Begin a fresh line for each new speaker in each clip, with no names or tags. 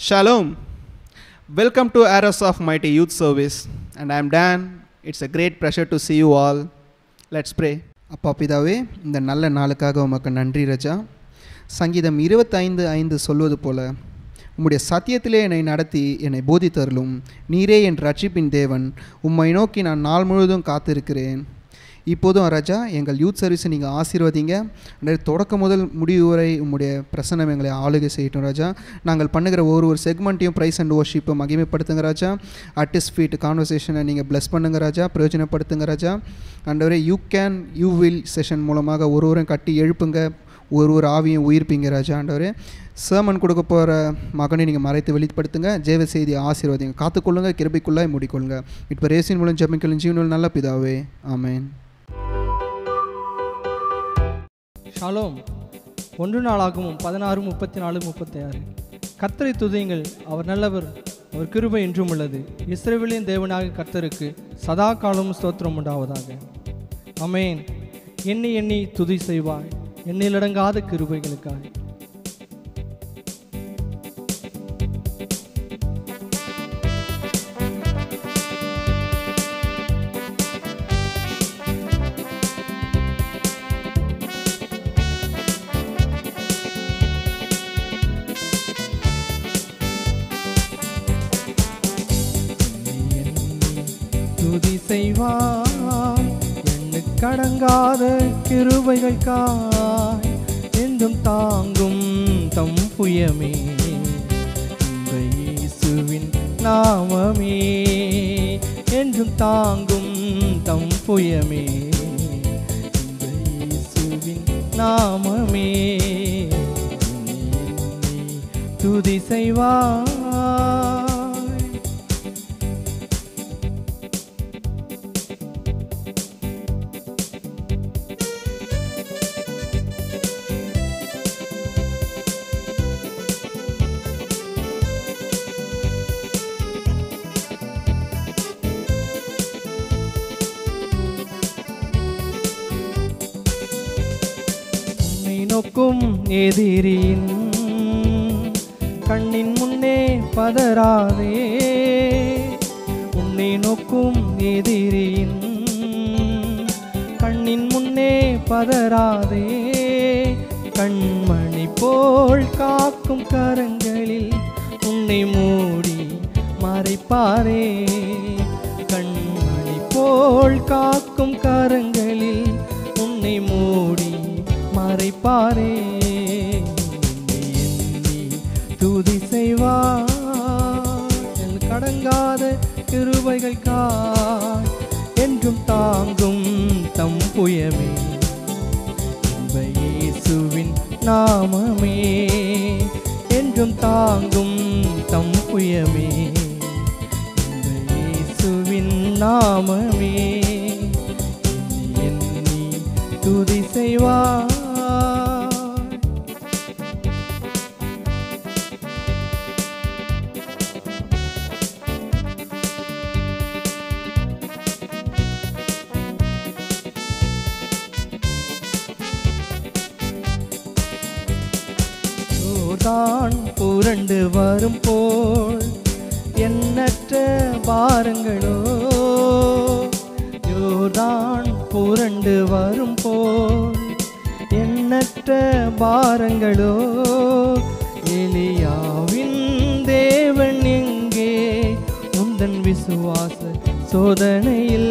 Shalom. Welcome to Arrows of Mighty Youth Service. And I'm Dan. It's a great pleasure to see you all. Let's pray. அப்பா பிதாவே இந்த நல்ல நாளுக்காக உமக்கு நன்றி ரஜா சங்கீதம் இருபத்தைந்து ஐந்து சொல்வது போல உம்முடைய சத்தியத்திலே என்னை நடத்தி என்னை போதித்தருளும் நீரே என் ரட்சிப்பின் தேவன் உம்மை நோக்கி நான் நாள் முழுவதும் காத்திருக்கிறேன் இப்போதும் ராஜா எங்கள் யூத் சர்வீஸை நீங்கள் ஆசீர்வதிங்க அன்றைய தொடக்கம் முதல் முடிவு வரை உம்முடைய பிரசன்னம் எங்களை ஆளுகை செய்யட்டும் ராஜா நாங்கள் பண்ணுகிற ஒரு ஒரு செக்மெண்ட்டையும் ப்ரைஸ் அண்ட் ஓர்ஷிப்பை மகிமைப்படுத்துங்க ராஜா அட்டிஸ் ஃபீட் கான்வர்சேஷனை நீங்கள் ப்ளஸ் பண்ணுங்க ராஜா பிரயோஜனப்படுத்துங்க ராஜா அண்டவரே you can you will session மூலமாக ஒரு ஒருவரும் கட்டி எழுப்புங்க ஒரு ஒரு ஆவியும் உயிர்ப்பீங்க ராஜா ஆண்டவரே சேமன் கொடுக்க போகிற மகனை நீங்கள் மறைத்து வெளிப்படுத்துங்க ஜெயவ செய்தி ஆசீர்வாதிங்க காத்துக்கொள்ளுங்க கிருபைக்குள்ளாய் மூடிக்கொள்ளுங்க இப்போ ரேசின் மூலம் ஜபிக்கலும் ஜீவனில் நல்ல பிதாவே ஆமேன்
ஷாலோம் ஒன்று நாளாகவும் பதினாறு முப்பத்தி நாலு முப்பத்தி ஆறு கர்த்தரை துதியுங்கள் அவர் நல்லவர் அவர் கிருபை என்றும் உள்ளது இஸ்ரவேலின் தேவனாக கர்த்தருக்கு சதா காலமும் ஸ்தோத்திரம் உண்டாவதாக அமேன் எண்ணி எண்ணி துதி செய்வாய் எண்ணிலடங்காத கிருபைகளுக்காக எண்ணி எண்ணி துதி செய்வாய் எண்ணு கடங்காத கிருபைகள் காய் என்றும் தாங்கும் தம் புயமே இந்த இயேசுவின் நாமமே என்றும் தாங்கும் தம் புயமே இந்த இயேசுவின் நாமமே எண்ணி எண்ணி துதி செய்வாய் உன்னை நோக்கும் எதிரியின் கண்ணின் முன்னே பதறாதே உன்னை நோக்கும் எதிரியின் கண்ணின் முன்னே பதறாதே கண்மணி போல் காக்கும் கரங்களில் உன்னை மூடி மறைப்பாரே கண்மணி போல் காக்கும் கரங்களில் உன்னை மூடி மறைப்பாரே எண்ணி எண்ணி துதி செய்வார் என் கடங்காத கிருபைகள் காய் என்றும் தாங்கும் தம் புயமே இன்ப இயேசுவின் நாமமே என்றும் தாங்கும் தம் புயமே இன்ப இயேசுவின் நாமமே எண்ணி எண்ணி துதி செய்வார் யோர்தான் புரண்டு வரும் போல் எண்ணற்ற பாரங்களோ யோர்தான் புரண்டு வரும் போல் எண்ணற்ற பாரங்களோ எலியாவின் தேவன் எங்கே உந்தன் விசுவாச சோதனையில்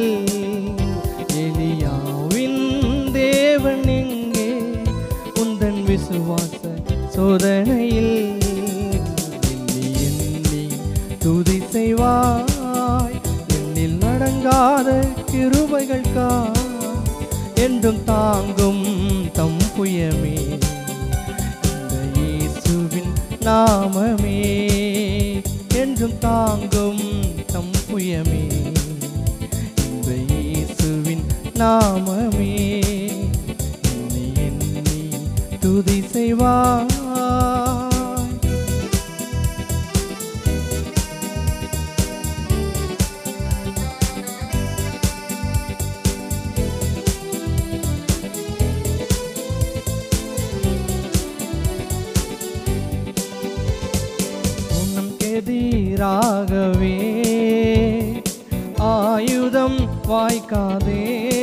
எலியாவின் தேவன் எங்கே உந்தன் விசுவாச சோதனையில் எண்ணி எண்ணி துதி செய்வாய் எண்ணில் நடங்காத கிருபைகள் கா என்றும் தாங்கும் தம் புயமே இந்த இயேசுவின் நாமமே என்றும் தாங்கும் தம் புயமே இந்த இயேசுவின் நாமமே எண்ணி எண்ணி துதி செய்வாய் உனக்கெதிராகவே ஆயுதம் வாய்க்காதே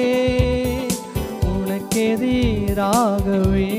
உனக்கெதிராகவே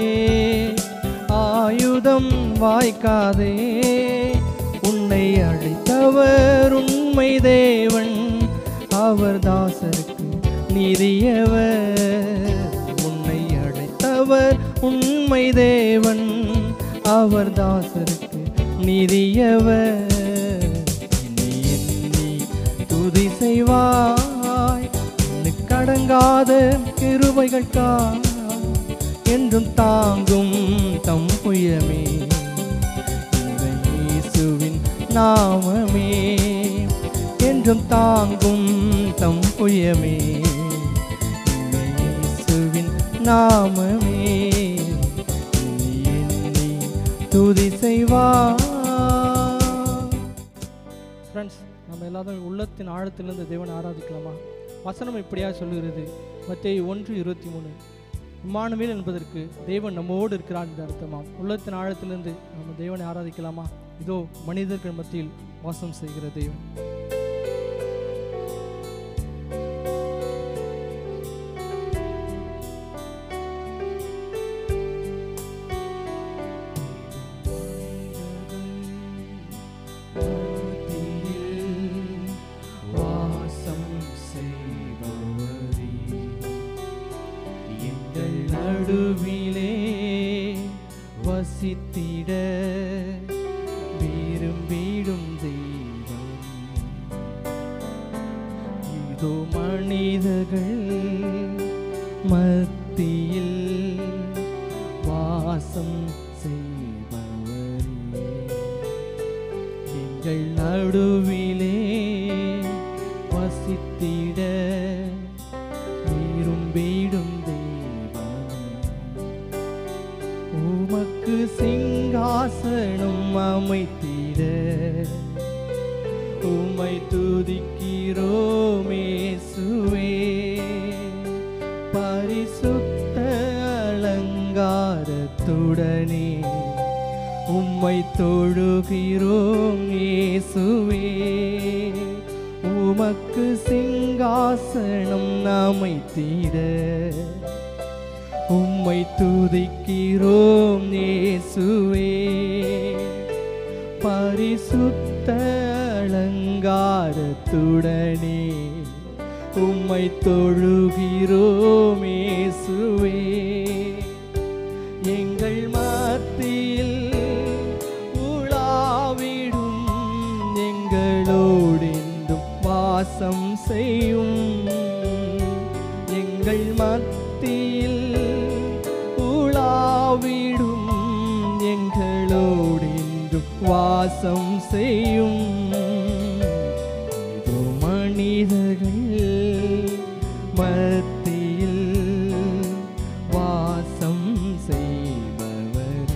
ஆயுதம் வாய்க்காதே உன்னை அழைத்தவர் உண்மை தேவன் அவர் தாசருக்கு நீதியவர் உன்னை அழைத்தவர் உண்மை தேவன் அவர் தாசருக்கு நீதியவர் எண்ணி எண்ணி துதி செய்வாய் கடங்காத கிருபைகள்கா என்றும் தாங்கும் தம் புயமே இந்த இயேசுவின் நாமமே என்றும் தாங்கும் தம் புயமே இந்த இயேசுவின் நாமமே எண்ணி எண்ணி துதி செய்வா ஃப்ரெண்ட்ஸ் நம்ம எல்லாரும் உள்ளத்தின் ஆழத்திலிருந்து தேவனை ஆராதிக்கலாமா வசனம் இப்படியா சொல்லுகிறது மத்தேயு ஒன்று இருபத்தி மூணு இம்மானுவேல் என்பதற்கு தேவன் நம்மோடு இருக்கிறார் என்று அர்த்தமாம் உள்ளத்தின் ஆழத்திலிருந்து நம்ம தேவனை ஆராதிக்கலாமா இதோ மனிதர்கள் மத்தியில் வாசம் செய்கிற தேவன் வாசம் செய்பவரே எங்கள் நடுவிலே வசித்திட விரும்பிடும் தெய்வம் இதோ மனிதர்கள் மத்தியில் வாசம் செய்பவரே எங்கள் நடுவிலே வசித்திட விரும்பிடும் தெய்வம் உமக்கு சிங்காசனம் அமைத்திட உம்மை துதிக்கிறோமே சுவே பரிசுத்த அலங்காரத்துடனே உம்மை தொழுகிறோம் இயேசுவே உமக்கு சிங்காசனம் அமைத்திட உம்மை துதிக்கிறோம் இயேசுவே பரிசுத்த அலங்காரத்துடனே உம்மை தொழுகிறோம் இயேசுவே எங்கள் மத்தியில் உலாவிடும் எங்களோடென்றும் வாசம் செய்யும் எங்கள் மத்தியில் உலாவிடும் எங்களோடென்றும் வாசம் செய்யும் இதோ மனிதர்கள் மத்தியில் வாசம் செய்பவர்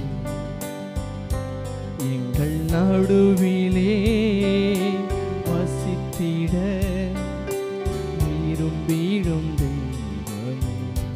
எங்கள் நடுவிலே வசித்திட விரும்பிடும் தெய்வமே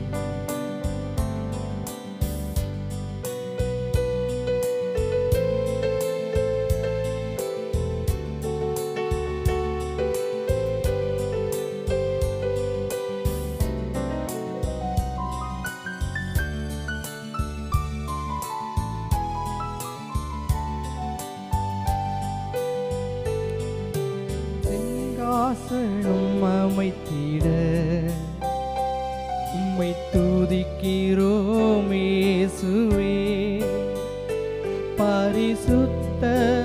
சிங்காசனம் அமைத்திட உம்மை துதிக்கிறோம் இயேசுவே பரிசுத்த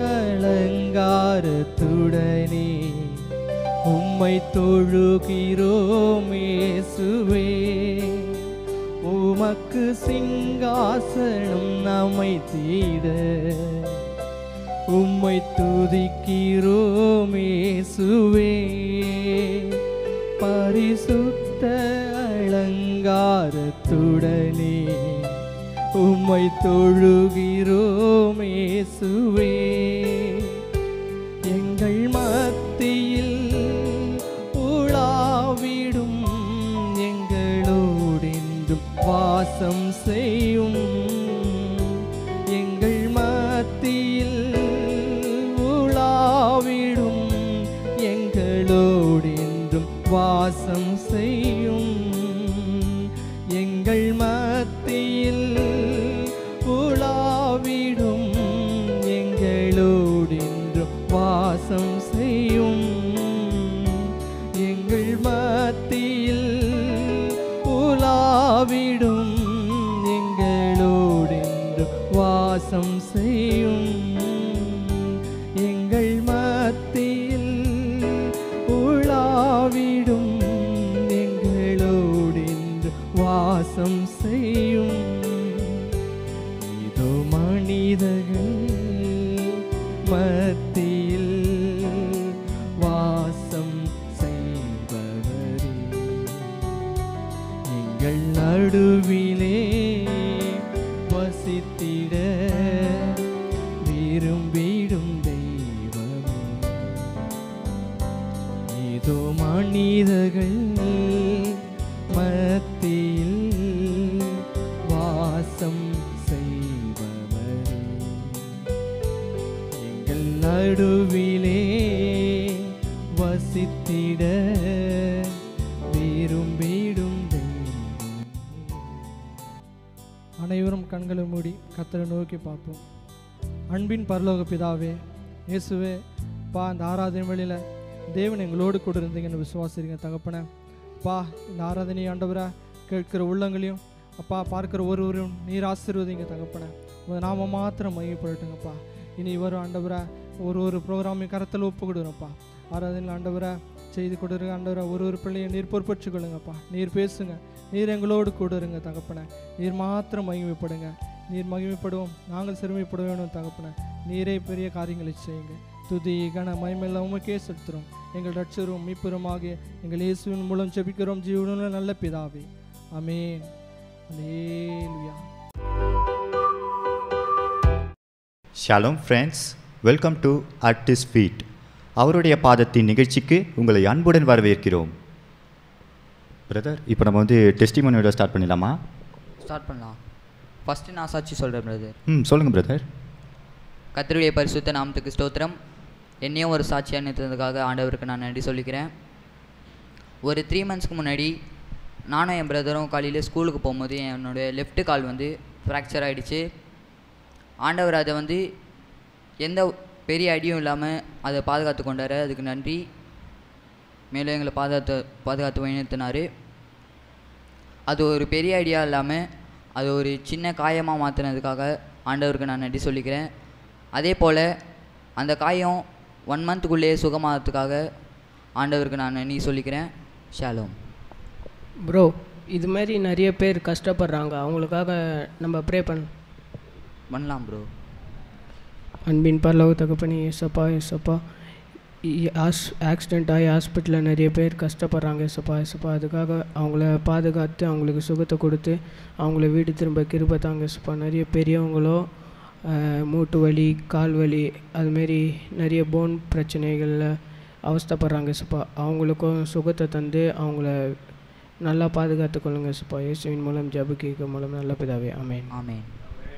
அலங்காரத்துடனே உம்மை தொழுகிறோம் இயேசுவே உமக்கு சிங்காசனம் அமைத்திட உம்மை துதிக்கிறோம் இயேசுவே பரிசுத்த அலங்காரத்துடனே உம்மை தொழுகிறோம் இயேசுவே எங்கள் மத்தியில் உலாவிடும் எங்களோடென்றும் வாசம் செய்யும் எங்கள் மத்தியில் உலா வாசம் செய்யும் எங்கள் மத்தியில் உலாவிடும் எங்களோடு இன்று வாசம் செய்யும் இதோ மனிதர்கள் மத்தியில் வாசம் செய்பவரே எங்கள் நடுவிலே வசித்திட விரும்பிடும் தெய்வமே இதோ மனிதர்கள் மத்தியில் வாசம் செய்பவரே எங்கள் நடுவிலே வசித்திட விரும்பிடும் தெய்வமே. அனைவரும் கண்களை மூடி கத்தரை நோக்கி பார்ப்போம் அன்பின் பரலோக பிதாவே இயேசுவே பா இந்த ஆராதனை வழியில் தேவன் எங்களோடு கூட இருந்தீங்கன்னு விசுவாசிங்க தகப்பனே பா இந்த ஆராதனை ஆண்டவரா கேட்கிற உள்ளங்களையும் அப்பா பார்க்கிற ஒருவரும் நீர் ஆசீர்வதிங்க தகப்பனே உங்கள் நாம மாத்திரம் மையப்படட்டுங்கப்பா இனி வரும் ஆண்டவரா ஒரு ஒரு ப்ரோக்ராமையும் கரத்தில் ஒப்பு கொடுக்குறப்பா ஆராதனையில் ஆண்டவரா செய்து கொடுங்க ஆண்டவரா ஒரு ஒரு பிள்ளையை நீர் பொறுப்பேற்றுக் கொள்ளுங்கப்பா நீர் பேசுங்க நீர் எங்களோடு கூட இருங்க தகப்பனே நீர் மாத்திரம் மகிமைப்படுங்க நீர் மகிமைப்படுவோம் நாங்கள் சிறுமைப்பட வேணும் தகப்பனே நீரே பெரிய காரியங்களை செய்யுங்க துதி கன மகிமெல்லாம் உமக்கே செலுத்துகிறோம் எங்கள் ரட்சரும் மீட்பெருமாகிய எங்கள் இயேசுவின் மூலம் ஜெபிக்கிறோம் ஜீவனுள்ள நல்ல பிதாவே அமேன் அல்லேலூயா
ஷாலோம் friends welcome to at feet அவருடைய பாதத்தின் நிகழ்ச்சிக்கு உங்களை அன்புடன் வரவேற்கிறோம் பிரதர் இப்போ நம்ம வந்து டெஸ்டிமோனியோட ஸ்டார்ட் பண்ணிடலாமா
ஸ்டார்ட் பண்ணலாம் ஃபஸ்ட்டு நான் சாட்சி சொல்கிறேன் பிரதர்
ம் சொல்லுங்கள் பிரதர்
கத்தருடைய பரிசுத்த நாமத்துக்கு ஸ்தோத்திரம் என்னையும் ஒரு சாட்சியாக நிறுத்ததுக்காக ஆண்டவருக்கு நான் நன்றி சொல்லிக்கிறேன் ஒரு த்ரீ மந்த்ஸ்க்கு முன்னாடி நானும் என் பிரதரும் காலையில் ஸ்கூலுக்கு போகும்போது என்னுடைய லெஃப்ட் கால் வந்து ஃப்ராக்சர் ஆகிடுச்சு ஆண்டவர் அதை வந்து எந்த பெரிய அடியும் இல்லாமல் அதை பாதுகாத்து கொண்டார் அதுக்கு நன்றி மேலும் எங்களை பாதுகாத்து பாதுகாத்து வழிநிறுத்தினார் அது ஒரு பெரிய ஐடியா இல்லாமல் அது ஒரு சின்ன காயமாக மாற்றினதுக்காக ஆண்டவருக்கு நான் நன்றி சொல்லிக்கிறேன் அதே போல் அந்த காயம் ஒன் மந்த்துக்குள்ளேயே சுகமாகிறதுக்காக ஆண்டவருக்கு நான் நன்றி சொல்லிக்கிறேன் ஷாலோம்
ப்ரோ இது மாதிரி நிறைய பேர் கஷ்டப்படுறாங்க அவங்களுக்காக நம்ம ப்ரே பண்ண
பண்ணலாம் ப்ரோ
அன்பின் பரலோக தகப்பனி ஏசப்பா ஏசப்பா இ- ஆஸ் ஆக்சிடெண்ட் ஆகி ஹாஸ்பிட்டலில் நிறைய பேர் கஷ்டப்படுறாங்க ஏசப்பா ஏசப்பா அதுக்காக அவங்கள பாதுகாத்து அவங்களுக்கு சுகத்தை கொடுத்து அவங்கள வீடு திரும்ப கிருப தாங்க ஏசப்பா நிறைய பெரியவங்களோ அஹ், மூட்டு வலி கால் வலி அதுமாரி நிறைய போன் பிரச்சனைகளில் அவஸ்தைப்படுறாங்க ஏசப்பா அவங்களுக்கும் சுகத்தை தந்து அவங்கள நல்லா பாதுகாத்து கொள்ளுங்க ஏசப்பா இயேசுவின் மூலம் ஜபுக்கிக்கு மூலம் நல்ல பிதாவே ஆமென்
ஆமேன்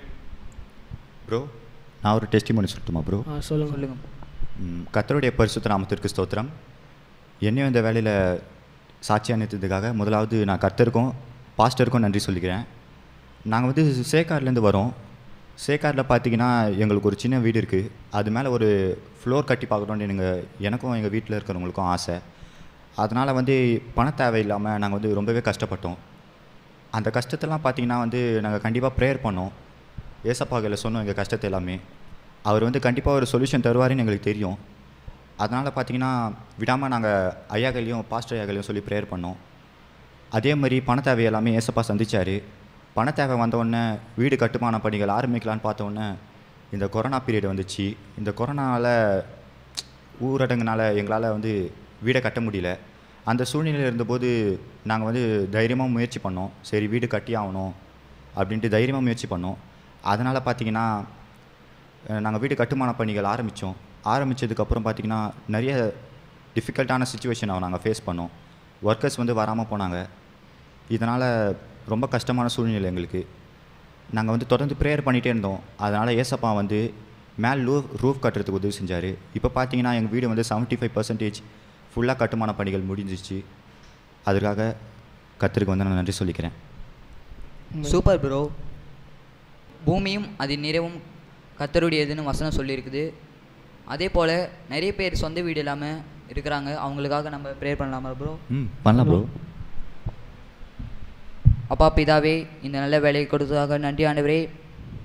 ப்ரோ நான் ஒரு டெஸ்டிமோனி சொல்லட்டுமா ப்ரோ
ஆ சொல்லுங்கள்
சொல்லுங்கள்
ம், கர்த்தருடைய பரிசுத்த நாமத்திற்கு ஸ்தோத்திரம் என்னையும் இந்த வேலையில் சாட்சியாக நிறுத்ததுக்காக முதலாவது நான் கர்த்தருக்கும் பாஸ்டருக்கும் நன்றி சொல்லிக்கிறேன் நாங்கள் வந்து சேக்கார்லேருந்து வரோம் சேக்காரில் பார்த்தீங்கன்னா எங்களுக்கு ஒரு சின்ன வீடு இருக்குது அது மேலே ஒரு ஃப்ளோர் கட்டி பார்க்கணுன்னு எங்கள் எனக்கும் எங்கள் வீட்டில் இருக்கிறவங்களுக்கும் ஆசை அதனால் வந்து பண தேவையில்லாமல் நாங்கள் வந்து ரொம்பவே கஷ்டப்பட்டோம் அந்த கஷ்டத்தெல்லாம் பார்த்தீங்கன்னா வந்து நாங்கள் கண்டிப்பாக ப்ரேயர் பண்ணோம் ஏசப்பாகையில் சொன்னோம் எங்கள் கஷ்டத்தை எல்லாமே அவர் வந்து கண்டிப்பாக ஒரு சொல்யூஷன் தருவாருன்னு எங்களுக்கு தெரியும் அதனால் பார்த்தீங்கன்னா விடாமல் நாங்கள் ஐயாக்களையும் பாஸ்டர் ஐயாக்களையும் சொல்லி ப்ரேயர் பண்ணோம் அதே மாதிரி பண தேவை எல்லாமே ஏசப்பா சந்திச்சார் பண தேவை வந்த உடனே வீடு கட்டுமான பணிகள் ஆரம்பிக்கலான்னு பார்த்த உடனே இந்த கொரோனா பீரியட் வந்துச்சு இந்த கொரோனாவில் ஊரடங்குனால எங்களால் வந்து வீடை கட்ட முடியல அந்த சூழ்நிலையில் இருந்தபோது நாங்கள் வந்து தைரியமாக முயற்சி பண்ணோம் சரி வீடு கட்டி ஆகணும் அப்படின்ட்டு தைரியமாக முயற்சி பண்ணோம் அதனால் பார்த்தீங்கன்னா நாங்கள் வீடு கட்டுமான பணிகள் ஆரம்பித்தோம் ஆரம்பித்ததுக்கப்புறம் பார்த்தீங்கன்னா நிறைய டிஃபிகல்ட்டான சுச்சுவேஷனை நாங்கள் ஃபேஸ் பண்ணோம் ஒர்க்கர்ஸ் வந்து வராமல் போனாங்க இதனால் ரொம்ப கஷ்டமான சூழ்நிலை எங்களுக்கு நாங்கள் வந்து தொடர்ந்து ப்ரேயர் பண்ணிகிட்டே இருந்தோம் அதனால் ஏசப்பா வந்து மேல் ரூஃப் ரூஃப் கட்டுறதுக்கு உதவி செஞ்சார் இப்போ பார்த்தீங்கன்னா எங்கள் வீடு வந்து 75% ஃபைவ் பர்சன்டேஜ் ஃபுல்லாக கட்டுமான பணிகள் முடிஞ்சிச்சு அதற்காக கர்த்தருக்கு வந்து நான் நன்றி சொல்லிக்கிறேன்
சூப்பர் ப்ரோ பூமியும் அதன் நிறைவும் கத்தருடையதுன்னு வசனம் சொல்லியிருக்குது அதே போல் நிறைய பேர் சொந்த வீடு இல்லாமல் இருக்கிறாங்க அவங்களுக்காக நம்ம ப்ரேயர் பண்ணலாமா ப்ரோ
ம் பண்ணலாம் ப்ரோ
அப்பா பிதாவே இந்த நல்ல வேலையை கொடுத்ததாக நன்றி ஆண்டவரே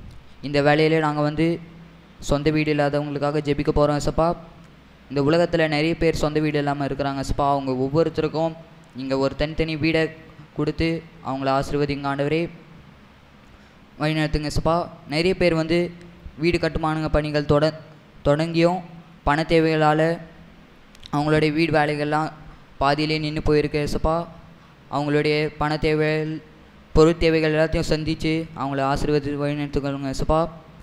இந்த வேலையிலே நாங்கள் வந்து சொந்த வீடு இல்லாதவங்களுக்காக ஜெபிக்க போகிறோம் ஏசப்பா இந்த உலகத்தில் நிறைய பேர் சொந்த வீடு இல்லாமல் இருக்கிறாங்க ஏசப்பா அவங்க ஒவ்வொருத்தருக்கும் நீங்கள் ஒரு தனித்தனி வீடை கொடுத்து அவங்கள ஆசீர்வதிங்க ஆண்டவரே வழிநடத்துங்க ஏசப்பா நிறைய பேர் வந்து வீடு கட்டுமான பணிகள் தொட தொடங்கியும் பண தேவைகளால் அவங்களுடைய வீடு வேலைகள்லாம் பாதியிலே நின்று போயிருக்கு ஏசப்பா அவங்களுடைய பண தேவைகள் பொருள் தேவைகள் எல்லாத்தையும் சந்தித்து அவங்கள ஆசீர்வதி வழிநடத்துக்கணுங்க ஏசப்பா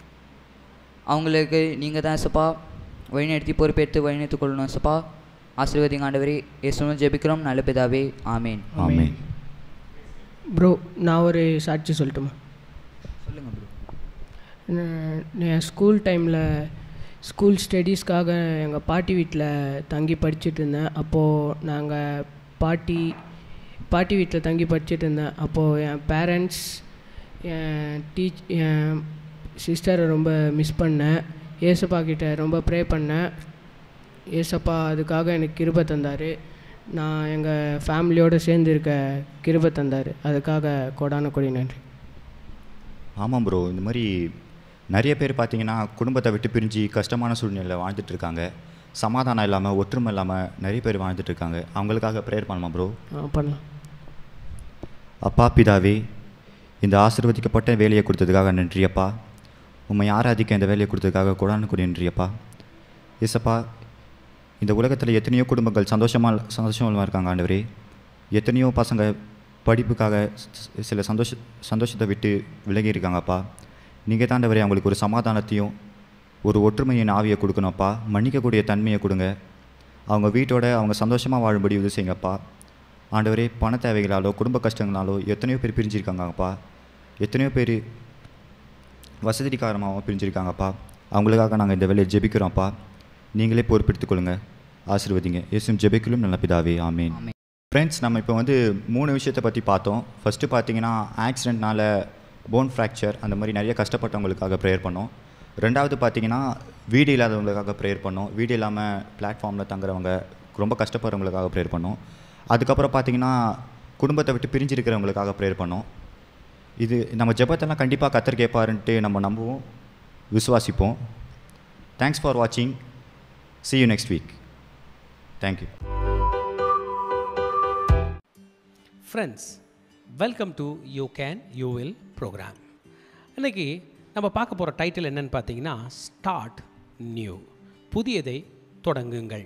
அவங்களுக்கு நீங்கள் தான் ஏசப்பா வழிநடத்தி பொறுப்பேற்று வழிநடத்திக் கொள்ளணும் ஏசப்பா ஆசீர்வதிங்க ஆண்டவரே இயேசுவின் ஜெபிக்கிறோம் நல்ல பிதாவே ஆமேன்
ஆமென்
ப்ரோ நான் ஒரு சாட்சி சொல்லட்டுமா
சொல்லுங்கள் ப்ரோ
நான் நான் ஸ்கூல் டைமில் ஸ்கூல் ஸ்டடீஸ்க்காக எங்கள் பாட்டி வீட்டில் தங்கி படிச்சுட்டு இருந்தேன் அப்போது நாங்கள் பாட்டி பாட்டி வீட்டில் தங்கி படிச்சுட்டு இருந்தேன் அப்போது என் பேரண்ட்ஸ் என் டீச் என் சிஸ்டரை ரொம்ப மிஸ் பண்ணேன் ஏசப்பா கிட்ட ரொம்ப ப்ரே பண்ணேன் ஏசப்பா அதுக்காக எனக்கு கிருபை தந்தார் நான் எங்கள் ஃபேமிலியோடு சேர்ந்து இருக்க கிருபை தந்தார் அதுக்காக கொடான கொடி நன்றி
ஆமாம் ப்ரோ இந்த மாதிரி நிறைய பேர் பார்த்தீங்கன்னா குடும்பத்தை விட்டு பிரிஞ்சு கஷ்டமான சூழ்நிலையில் வாழ்ந்துட்டு இருக்காங்க சமாதானம் இல்லாமல் ஒற்றுமை இல்லாமல் நிறைய பேர் வாழ்ந்துட்டு இருக்காங்க அவங்களுக்காக ப்ரேயர் பண்ணுமா ப்ரோ
ஆ, பண்ணலாம்
அப்பா பிதாவே இந்த ஆசீர்வதிக்கப்பட்ட வேலையை கொடுத்ததுக்காக நன்றியப்பா உம்மை ஆராதிக்க இந்த வேலையை கொடுத்ததுக்காக கொடானுக்கு நன்றியப்பா இசப்பா இந்த உலகத்தில் எத்தனையோ குடும்பங்கள் சந்தோஷமாக சந்தோஷமாக இருக்காங்க ஆண்டவரே எத்தனையோ பசங்க படிப்புக்காக ஸ்- சில சந்தோஷ சந்தோஷத்தை விட்டு விலகி இருக்காங்கப்பா நீங்கள் தாண்டவரே அவங்களுக்கு ஒரு சமாதானத்தையும் ஒரு ஒற்றுமையின் ஆவியை கொடுக்கணும்ப்பா மன்னிக்கக்கூடிய தன்மையை கொடுங்க அவங்க வீட்டோட அவங்க சந்தோஷமாக வாழும்படி உதவி செய்யுங்கப்பா ஆண்டவரே பண தேவைகளாலோ குடும்ப கஷ்டங்களாலோ எத்தனையோ பேர் பிரிஞ்சிருக்காங்கப்பா எத்தனையோ பேர் வசதி காரணமாக பிரிஞ்சிருக்காங்கப்பா அவங்களுக்காக நாங்கள் இந்த வேலையை ஜெபிக்கிறோம்ப்பா நீங்களே பொறுப்பெடுத்துக் கொள்ளுங்க ஆசீர்வதிங்க இயேசும் ஜெபிக்கலும் நல்ல பிதாவே ஆமீன்
ஆமென்.
ஃப்ரெண்ட்ஸ் நம்ம இப்போ வந்து மூணு விஷயத்தை பற்றி பார்த்தோம் ஃபஸ்ட்டு பார்த்தீங்கன்னா ஆக்சிடென்ட்னால போன் ஃப்ராக்சர் அந்த மாதிரி நிறைய கஷ்டப்பட்டவங்களுக்காக ப்ரேயர் பண்ணோம் ரெண்டாவது பார்த்தீங்கன்னா வீடு இல்லாதவங்களுக்காக ப்ரேயர் பண்ணோம் வீடு இல்லாமல் பிளாட்ஃபார்மில் தங்குறவங்க ரொம்ப கஷ்டப்படுறவங்களுக்காக ப்ரேயர் பண்ணோம் அதுக்கப்புறம் பார்த்தீங்கன்னா குடும்பத்தை விட்டு பிரிஞ்சிருக்கிறவங்களுக்காக ப்ரேயர் பண்ணோம் இது நம்ம ஜெபத்தெல்லாம் கண்டிப்பாக கத்தர் கேட்பாருன்ட்டு நம்ம நம்புவோம் விசுவாசிப்போம் தேங்க்ஸ் ஃபார் வாட்சிங் see you next week thank you
friends welcome to you can you will programme இன்னைக்கு நம்ம பார்க்க போகிற டைட்டில் என்னன்னு பார்த்தீங்கன்னா ஸ்டார்ட் நியூ புதியதை தொடங்குங்கள்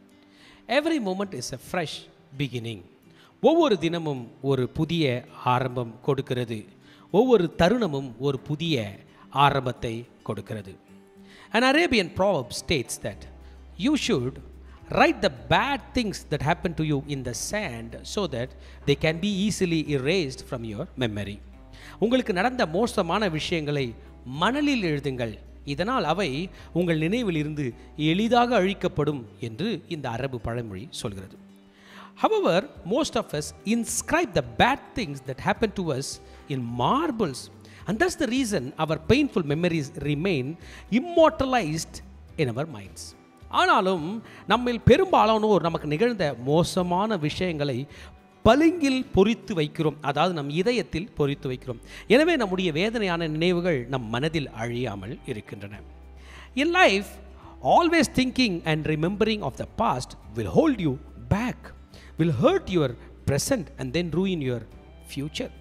every moment is a fresh beginning ஒவ்வொரு தினமும் ஒரு புதிய ஆரம்பம் கொடுக்கிறது ஒவ்வொரு தருணமும் ஒரு புதிய ஆரம்பத்தை கொடுக்கிறது An Arabian proverb states that you should write the bad things that happen to you in the sand so that they can be easily erased from your memory. உங்களுக்கு நடந்த மோசமான விஷயங்களை மணலில் எழுதுங்கள் இதனால் அவை உங்கள் நினைவிலிருந்து எளிதாக அழிக்கப்படும் என்று இந்த அரபு பழமொழி சொல்கிறது However, most of us inscribe the bad things that happen to us in marbles. And that's the reason our painful memories remain immortalized in our minds. ஆனாலும் நம்மில் பெரும்பாலானோர் நமக்கு நிகழ்ந்த மோசமான விஷயங்களை பளிங்கில் பொறித்து வைக்கிறோம் அதாவது நம் இதயத்தில் பொறித்து வைக்கிறோம் எனவே நம்முடைய வேதனையான நினைவுகள் நம் மனதில் அழியாமல் இருக்கின்றன In life, always thinking and remembering of the past will hold you back, will hurt your present and then ruin your future.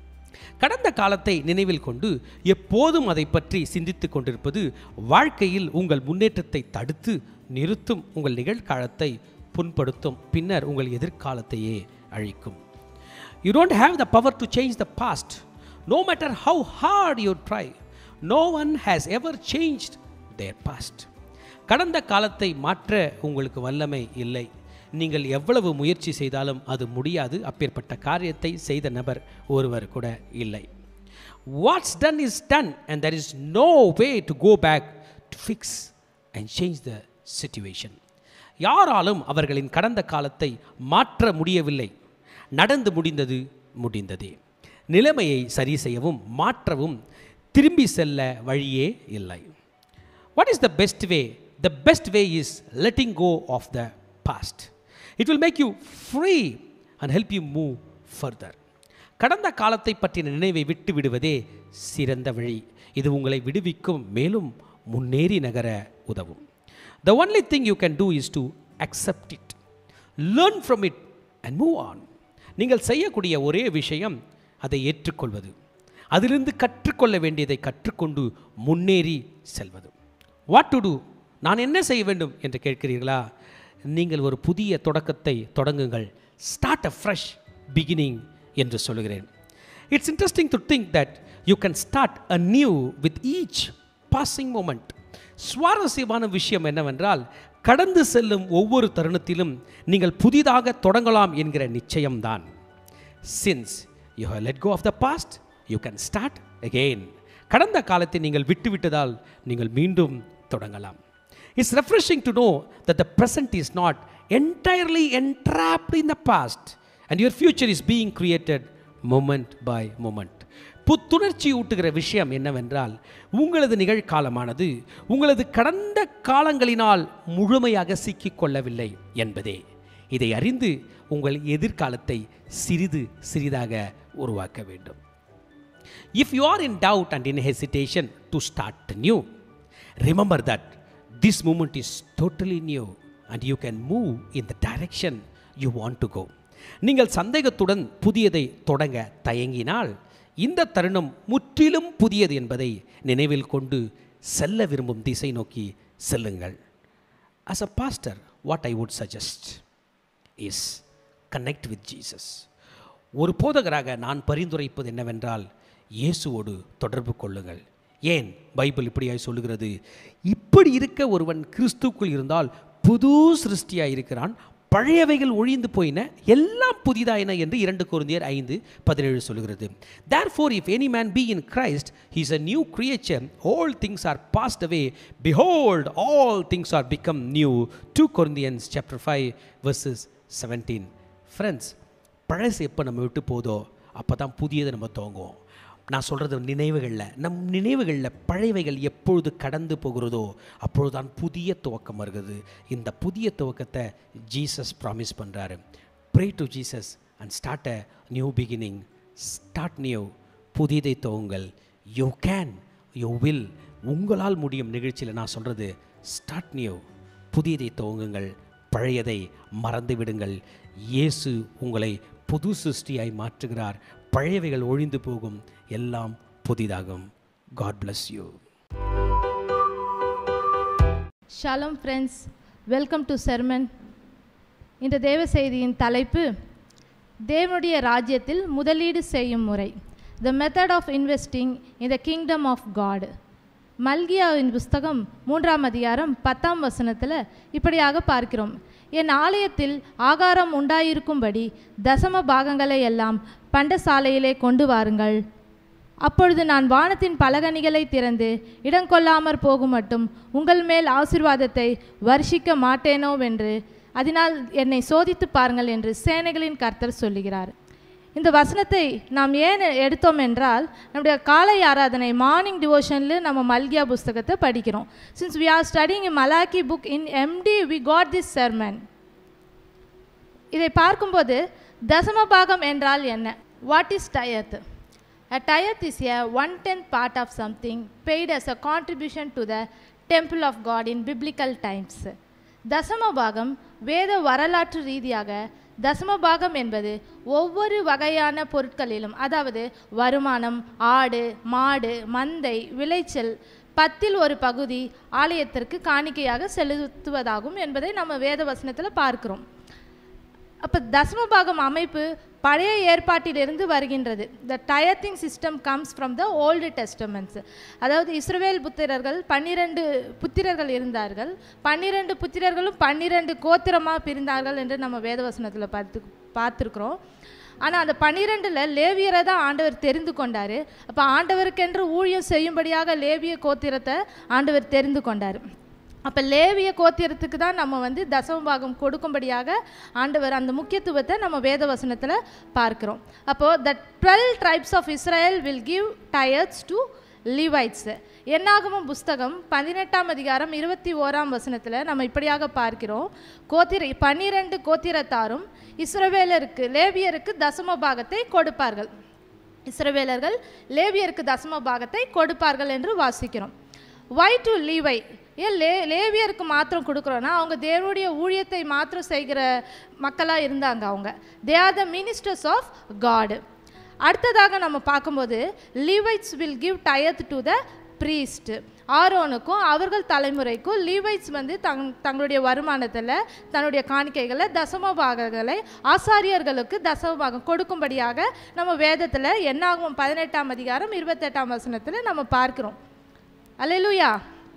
கடந்த காலத்தை நினைவில் கொண்டு எப்போதும் அதை பற்றி சிந்தித்துக் கொண்டிருப்பது வாழ்க்கையில் உங்கள் முன்னேற்றத்தை தடுத்து நிறுத்தும் உங்கள் நிகழ்காலத்தை புண்படுத்தும் பின்னர் உங்கள் எதிர்காலத்தையே அழிக்கும் You don't have the power to change the past. No matter how hard you try, no one has ever changed their past. கடந்த காலத்தை மாற்ற உங்களுக்கு வல்லமை இல்லை நீங்கள் எவ்வளவு முயற்சி செய்தாலும் அது முடியாது அப்பேற்பட்ட காரியத்தை செய்த நபர் ஒருவர் கூட இல்லை what's done is done and there is no way to go back to fix and change the situation யாராலும் அவர்களின் கடந்த காலத்தை மாற்ற முடியவில்லை நடந்து முடிந்தது முடிந்ததே நிலைமையை சரி செய்யவும் மாற்றவும் திரும்பி செல்ல வழியே இல்லை what is the best way the best way is letting go of the past it will make you free and help you move further கடந்த காலத்தை பற்றின நினைவை விட்டு விடுவதே சிறந்த வழி இது உங்களை விடுவிக்கும் மேலும் முன்னேறி நகர உதவும் the only thing you can do is to accept it learn from it and move on நீங்கள் செய்யக்கூடிய ஒரே விஷயம் அதை ஏற்றுக்கொள்வது அதிலிருந்து கற்றுக்கொள்ள வேண்டியதை கற்றுக்கொண்டு முன்னேறி செல்வது வாட் டு டூ நான் என்ன செய்ய வேண்டும் என்று கேட்கிறீர்களா நீங்கள் ஒரு புதிய தொடக்கத்தை தொடங்குங்கள் ஸ்டார்ட் அ ஃப்ரெஷ் பிகினிங் என்று சொல்கிறேன் it's interesting to think that you can start a anew with each passing moment சுவாரஸ்யமான விஷயம் என்னவென்றால் கடந்து செல்லும் ஒவ்வொரு தருணத்திலும் நீங்கள் புதிதாக தொடங்கலாம் என்கிற நிச்சயம்தான் since you have let go of the past you can start again கடந்த காலத்தை நீங்கள் விட்டுவிட்டதால் நீங்கள் மீண்டும் தொடங்கலாம் it's refreshing to know that the present is not entirely entrapped in the past and your future is being created moment by moment புத்துணர்ச்சி ஊட்டுகிற விஷயம் என்னவென்றால் உங்களது நிகழ்காலமானது உங்களது கடந்த காலங்களினால் முழுமையாக சிக்கிக்கொள்ளவில்லை என்பதே இதை அறிந்து உங்கள் எதிர்காலத்தை சிறிது சிறிதாக உருவாக்க வேண்டும் If you are in doubt and in hesitation to start new, remember that this moment is totally new and you can move in the direction you want to go. நீங்கள் சந்தேகத்துடன் புதியதை தொடங்க தயங்கினால் இந்த தருணம் முற்றிலும் புதியது என்பதை நினைவில் கொண்டு செல்ல விரும்பும் திசை நோக்கி செல்லுங்கள் as a pastor what i would suggest is connect with jesus ஒரு போதகராக நான் பரிந்துரைப்பது என்னவென்றால் இயேசுவோடு தொடர்பு கொள்ளுங்கள் ஏன் பைபிள் இப்படியாய் சொல்லுகிறது இப்படி இருக்க ஒருவன் கிறிஸ்துக்குள் இருந்தால் புது சிருஷ்டியாய் இருக்கிறான் பழையவைகள் ஒழிந்து போயின எல்லாம் புதிதாயின என்று இரண்டு குருந்தியர் ஐந்து பதினேழு சொல்கிறது therefore if any man be in Christ he's a new creature all things are passed away behold all things are become new two Corinthians chapter five verses seventeen friends பழசு எப்போ நம்ம விட்டு போதோ அப்போ தான் புதியதை நம்ம துவங்குவோம் நான் சொல்கிறது நினைவுகளில் நம் நினைவுகளில் பழையவைகள் எப்பொழுது கடந்து போகிறதோ அப்பொழுதுதான் புதிய துவக்கம் வருகிறது இந்த புதிய துவக்கத்தை ஜீசஸ் ப்ராமிஸ் பண்ணுறாரு pray to Jesus and start a new beginning start new புதியதை துவங்குங்கள் யூ கேன் யூ வில் உங்களால் முடியும் நிகழ்ச்சியில் நான் சொல்கிறது ஸ்டார்ட் நியூ புதியதை துவங்குங்கள் பழையதை மறந்து விடுங்கள் இயேசு உங்களை புது சிருஷ்டியாய் மாற்றுகிறார் பழையவைகள் ஒழிந்து போகும் எல்லாம் புதிதாகும் காட் bless யூ
ஷாலம் ஃப்ரெண்ட்ஸ் வெல்கம் டு செர்மன் இந்த தேவ செய்தியின் தலைப்பு தேவனுடைய ராஜ்யத்தில் முதலீடு செய்யும் முறை the method of investing in the kingdom of God மல்கியாவின் புஸ்தகம் மூன்றாம் அதிகாரம் பத்தாம் வசனத்தில் இப்படியாக பார்க்கிறோம் என் ஆலயத்தில் ஆகாரம் உண்டாயிருக்கும்படி தசம பாகங்களை எல்லாம் பண்டசாலையிலே கொண்டு வாருங்கள் அப்பொழுது நான் வானத்தின் பலகணிகளை திறந்து இடங்கொள்ளாமற் போகும் மட்டும் உங்கள் மேல் ஆசீர்வாதத்தை வர்ஷிக்க மாட்டேனோவென்று அதனால் என்னை சோதித்து பாருங்கள் என்று சேனைகளின் கர்த்தர் சொல்லுகிறார் இந்த வசனத்தை நாம் ஏன் எடுத்தோம் என்றால் நம்முடைய காலை ஆராதனை மார்னிங் டிவோஷனில் நம்ம மல்கியா புஸ்தகத்தை படிக்கிறோம் since we are studying Malachi book in empty we got this sermon இதை பார்க்கும்போது தசம பாகம் என்றால் என்ன what is tithe A tithe is a one-tenth part of something paid as a contribution to the temple of God in biblical times. தசம பாகம் வேத வரலாற்று ரீதியாக தசம பாகம் என்பது ஒவ்வொரு வகையான பொருட்களிலும் அதாவது வருமானம் ஆடு மாடு மந்தை விளைச்சல் பத்தில் ஒரு பகுதி ஆலயத்திற்கு காணிக்கையாக செலுத்துவதாகும் என்பதை நம்ம வேத வசனத்தில் பார்க்கிறோம் அப்போ தசமபாகம் அமைப்பு பழைய ஏற்பாட்டிலிருந்து வருகின்றது the tithing system comes from the old testaments அதாவது இஸ்ரவேல் புத்திரர்கள் பன்னிரண்டு புத்திரர்கள் இருந்தார்கள் பன்னிரண்டு புத்திரர்களும் பன்னிரண்டு கோத்திரமாக பிரிந்தார்கள் என்று நம்ம வேதவசனத்தில் பார்த்து பார்த்துருக்குறோம் ஆனால் அந்த பன்னிரெண்டில் லேவியரை தான் ஆண்டவர் தெரிந்து கொண்டார் அப்போ ஆண்டவருக்கென்று ஊழியம் செய்யும்படியாக லேவிய கோத்திரத்தை ஆண்டவர் தெரிந்து கொண்டார் அப்போ லேவிய கோத்திரத்துக்கு தான் நம்ம வந்து தசமபாகம் கொடுக்கும்படியாக ஆண்டவர் அந்த முக்கியத்துவத்தை நம்ம வேத வசனத்தில் பார்க்கிறோம் அப்போது the twelve tribes of Israel will give tithes to Levites என்னாகமும் புஸ்தகம் பதினெட்டாம் அதிகாரம் இருபத்தி ஓராம் வசனத்தில் நம்ம இப்படியாக பார்க்கிறோம் கோத்திர பன்னிரண்டு கோத்திரத்தாரும் இஸ்ரவேலருக்கு லேவியருக்கு தசம பாகத்தை கொடுப்பார்கள் இஸ்ரவேலர்கள் லேவியருக்கு தசம பாகத்தை கொடுப்பார்கள் என்று வாசிக்கிறோம் வை டு லீவை ஏன் லே லேவியருக்கு மாத்திரம் கொடுக்குறோன்னா அவங்க தேவனுடைய ஊழியத்தை மாத்திரம் செய்கிற மக்களாக இருந்தாங்க அவங்க they are the ministers of God அடுத்ததாக நம்ம பார்க்கும்போது Levites will give tithe to the priest ஆரோனுக்கும் அவர்கள் தலைமுறைக்கும் லீவைட்ஸ் வந்து தங் தங்களுடைய வருமானத்தில் தன்னுடைய காணிக்கைகளை தசம பாகங்களை ஆசாரியர்களுக்கு தசம பாகம் கொடுக்கும்படியாக நம்ம வேதத்தில் என்னாகும் பதினெட்டாம் அதிகாரம் இருபத்தெட்டாம் வசனத்தில் நம்ம பார்க்கிறோம் அல்லேலூயா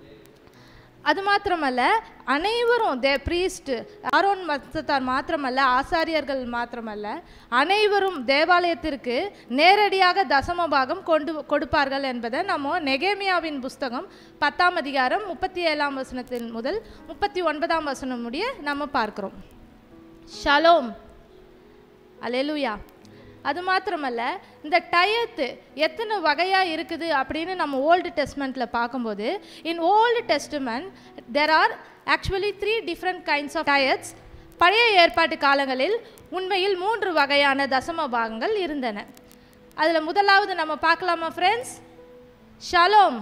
அது மாத்திரமல்ல அனைவரும் தே பிரீஸ்ட் ஆரோன் மத்தத்தார் மாத்திரமல்ல ஆசாரியர்கள் மாத்திரமல்ல அனைவரும் தேவாலயத்திற்கு நேரடியாக தசம பாகம் கொண்டு கொடுப்பார்கள் என்பதை நம்ம நெகேமியாவின் புஸ்தகம் பத்தாம் அதிகாரம் முப்பத்தி ஏழாம் வசனத்தின் முதல் முப்பத்தி ஒன்பதாம் வசனம் முடிய நம்ம பார்க்கிறோம் ஷலோம் அலேலுயா அது மாத்திரமல்ல இந்த டயத்து எத்தனை வகையாக இருக்குது அப்படின்னு நம்ம ஓல்டு டெஸ்ட்மெண்ட்டில் பார்க்கும்போது in old testament there are actually three different kinds of tithes பழைய ஏற்பாட்டு காலங்களில் உண்மையில் மூன்று வகையான தசம பாகங்கள் இருந்தன அதில் முதலாவது நம்ம பார்க்கலாமா ஃப்ரெண்ட்ஸ் ஷலோம்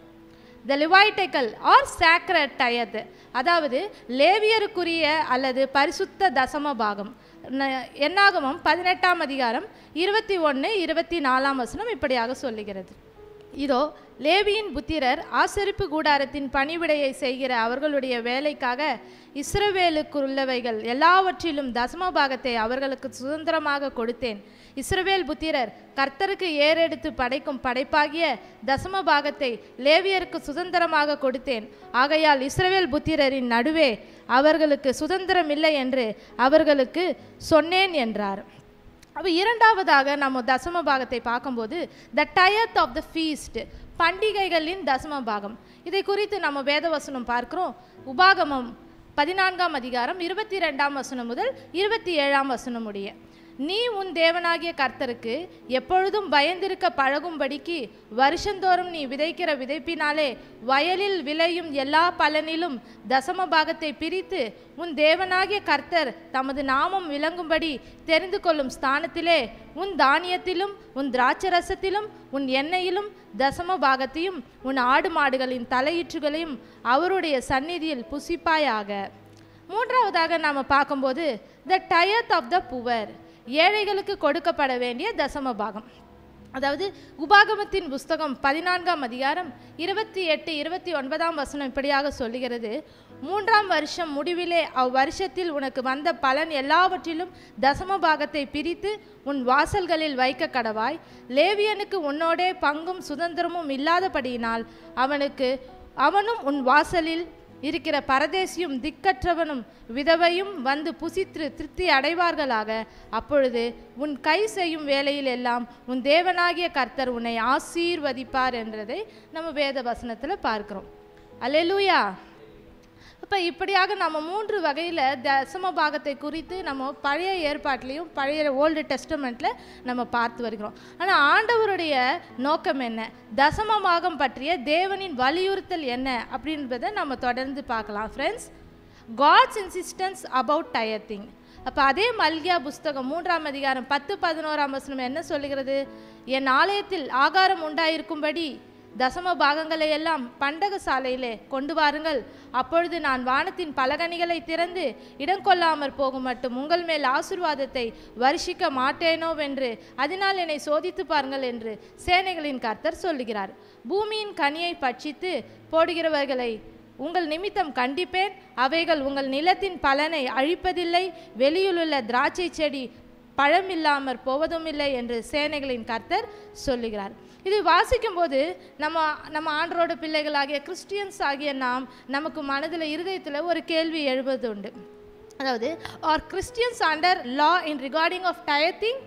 the Levitical or sacred tithe அதாவது லேவியருக்குரிய அல்லது பரிசுத்த தசம பாகம் ந- என்னாகமம் பதினெட்டாம் அதிகாரம் இருபத்தி ஒன்று இருபத்தி நாலாம் வசனம் இப்படியாக சொல்லுகிறது இதோ லேவியின் புத்திரர் ஆசரிப்பு கூடாரத்தின் பணிவிடையை செய்கிற அவர்களுடைய வேலைக்காக இஸ்ரவேலுக்குள்ளவைகள் எல்லாவற்றிலும் தசம பாகத்தை அவர்களுக்கு சுதந்திரமாக கொடுத்தேன் இஸ்ரவேல் புத்திரர் கர்த்தருக்கு ஏறெடுத்து படைக்கும் படைப்பாகிய தசம பாகத்தை லேவியருக்கு சுதந்திரமாக கொடுத்தேன் ஆகையால் இஸ்ரவேல் புத்திரரின் நடுவே அவர்களுக்கு சுதந்திரம் இல்லை என்று அவர்களுக்கு சொன்னேன் என்றார் அப்போ இரண்டாவதாக நம்ம தசம பாகத்தை பார்க்கும்போது த டயத் ஆஃப் த ஃபீஸ்ட் பண்டிகைகளின் தசம பாகம் இதை குறித்து நம்ம வேதவசனம் பார்க்கிறோம் உபாகமம் பதினான்காம் அதிகாரம் இருபத்தி ரெண்டாம் வசனம் முதல் இருபத்தி ஏழாம் வசனம் முடிய நீ உன் தேவனாகிய கர்த்தருக்கு எப்பொழுதும் பயந்திருக்க பழகும்படிக்கு வருஷந்தோறும் நீ விதைக்கிற விதைப்பினாலே வயலில் விளையும் எல்லா பலனிலும் தசம பாகத்தை பிரித்து உன் தேவனாகிய கர்த்தர் தமது நாமம் விளங்கும்படி தெரிந்து கொள்ளும் ஸ்தானத்திலே உன் தானியத்திலும் உன் திராட்சரசத்திலும் உன் எண்ணெயிலும் தசம பாகத்தையும் உன் ஆடு மாடுகளின் தலையீற்றுகளையும் அவருடைய சந்நிதியில் புசிப்பாயாக மூன்றாவதாக நாம் பார்க்கும்போது த டயத் ஆஃப் த புவர் ஏழைகளுக்கு கொடுக்கப்பட வேண்டிய தசம பாகம் அதாவது உபாகமத்தின் புஸ்தகம் பதினான்காம் அதிகாரம் இருபத்தி எட்டு இருபத்தி ஒன்பதாம் வசனம் இப்படியாக சொல்லுகிறது மூன்றாம் வருஷம் முடிவிலே அவ்வருஷத்தில் உனக்கு வந்த பலன் எல்லாவற்றிலும் தசம பாகத்தை பிரித்து உன் வாசல்களில் வைக்க கடவாய் லேவியனுக்கு உன்னோடே பங்கும் சுதந்திரமும் இல்லாதபடியினால் அவனுக்கு அவனும் உன் வாசலில் இருக்கிற பரதேசியும் திக்கற்றவனும் விதவையும் வந்து புசித்து திருப்தி அடைவார்களாக அப்பொழுது உன் கை செய்யும் வேலையில் எல்லாம் உன் தேவனாகிய கர்த்தர் உன்னை ஆசீர்வதிப்பார் என்றதை நம்ம வேத வசனத்தில் பார்க்கிறோம் அல்லேலூயா அப்போ இப்படியாக நம்ம மூன்று வகையில் தசம பாகத்தை குறித்து நம்ம பழைய ஏற்பாட்டிலையும் பழைய ஓல்டு டெஸ்டமெண்ட்டில் நம்ம பார்த்து வருகிறோம் ஆனால் ஆண்டவருடைய நோக்கம் என்ன தசம பாகம் பற்றிய தேவனின் வலியுறுத்தல் என்ன அப்படின்றத நம்ம தொடர்ந்து பார்க்கலாம் friends God's insistence about tithing அப்போ அதே மல்கியா புஸ்தகம் மூன்றாம் அதிகாரம் பத்து பதினோராம் வசனம் என்ன சொல்லுகிறது என் ஆலயத்தில் ஆகாரம் உண்டாயிருக்கும்படி தசம பாகங்களை எல்லாம் பண்டக சாலையிலே கொண்டு வாருங்கள் அப்பொழுது நான் வானத்தின் பலகணிகளை திறந்து இடம் கொள்ளாமற் போகும் மட்டும் உங்கள் மேல் ஆசீர்வாதத்தை வருஷிக்க மாட்டேனோவென்று அதனால் என்னை சோதித்து பாருங்கள் என்று சேனைகளின் கர்த்தர் சொல்லுகிறார் பூமியின் கனியை பட்சித்து போடுகிறவர்களை உங்கள் நிமித்தம் கண்டிப்பேன் அவைகள் உங்கள் நிலத்தின் பலனை அழிப்பதில்லை வெளியிலுள்ள திராட்சை செடி பழமில்லாமற் போவதுமில்லை என்று சேனைகளின் கர்த்தர் சொல்லுகிறார் இது வாசிக்கும்போது நம்ம நம்ம ஆண்டரோட பிள்ளைகளாகிய கிறிஸ்டியன்ஸ் ஆகிய நாம் நமக்கு மனதில் இருதயத்தில் ஒரு கேள்வி எழுவது உண்டு அதாவது are Christians under law in regarding of tithing